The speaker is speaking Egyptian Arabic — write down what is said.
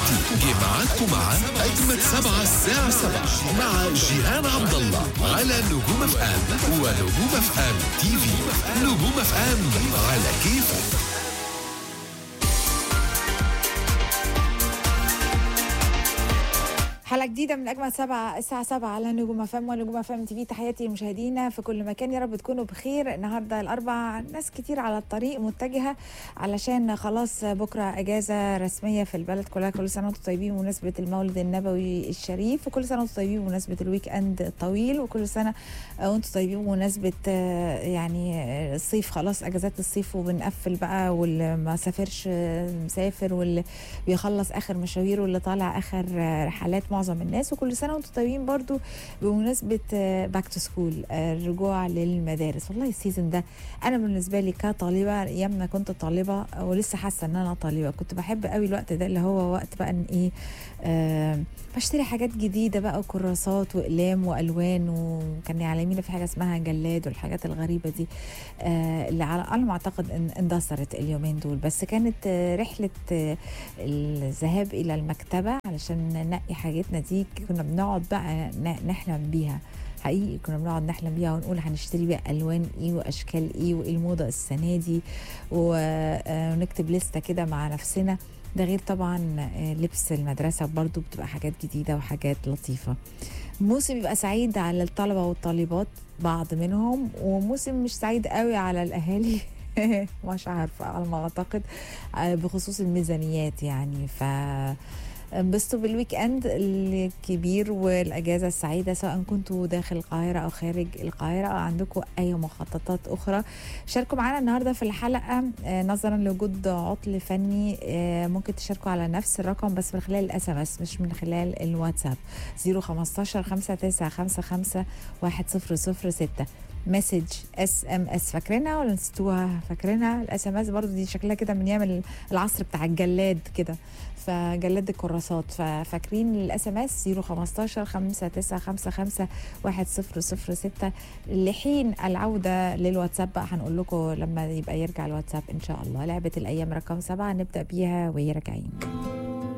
دلوقتي جه معاكم مع أجمل سبعة الساعة سبعة مع جيهان عبد الله على نجوم اف ام ونجوم اف ام تي في نجوم اف ام على كيفك حلقة جديدة من أجمل سبعة الساعة سبعة على نجوم فم ونجوم فم تي في تحياتي لمشاهدينا في كل مكان يا رب تكونوا بخير النهاردة الأربع ناس كتير على الطريق متجهة علشان خلاص بكرة أجازة رسمية في البلد كلها كل سنة وانتم طيبين بمناسبة المولد النبوي الشريف وكل سنة وانتم طيبين بمناسبة الويك أند الطويل وكل سنة وانتم طيبين بمناسبة آه، يعني آه، الصيف خلاص أجازات الصيف وبنقفل بقى واللي ما سافرش آه، مسافر واللي بيخلص آخر مشاويره واللي طالع آخر آه، رحلات معظم الناس وكل سنه وانتم طيبين برضو بمناسبه باك تو سكول الرجوع للمدارس والله السيزون ده انا بالنسبه لي كطالبه ايام ما كنت طالبه ولسه حاسه ان انا طالبه كنت بحب قوي الوقت ده اللي هو وقت بقى ان ايه آه بشتري حاجات جديده بقى وكراسات واقلام والوان وكان يعلمينا في حاجه اسمها جلاد والحاجات الغريبه دي آه اللي على على ما اعتقد ان اندثرت اليومين دول بس كانت آه رحله آه الذهاب الى المكتبه علشان ننقي حاجتنا دي كنا بنقعد بقى ن- نحلم بيها حقيقي كنا بنقعد نحلم بيها ونقول هنشتري بيها الوان ايه واشكال ايه وايه الموضه السنه دي و- آه، ونكتب لسته كده مع نفسنا ده غير طبعا آه، لبس المدرسه برضو بتبقى حاجات جديده وحاجات لطيفه موسم بيبقى سعيد على الطلبه والطالبات بعض منهم وموسم مش سعيد قوي على الاهالي مش عارفه على ما اعتقد آه، بخصوص الميزانيات يعني ف انبسطوا بالويك اند الكبير والاجازه السعيده سواء كنتوا داخل القاهره او خارج القاهره او عندكم اي مخططات اخرى شاركوا معانا النهارده في الحلقه آه، نظرا لوجود عطل فني آه، ممكن تشاركوا على نفس الرقم بس من خلال الاس ام اس مش من خلال الواتساب 015 5955 1006 مسج اس ام اس فاكرينها ولا نسيتوها فاكرينها الاس ام اس برضه دي شكلها كده من ايام العصر بتاع الجلاد كده فجلاد الكراسات ففاكرين الاس ام اس 015 5955 1006 لحين العوده للواتساب بقى هنقول لكم لما يبقى يرجع الواتساب ان شاء الله لعبه الايام رقم سبعه نبدا بيها وهي راجعين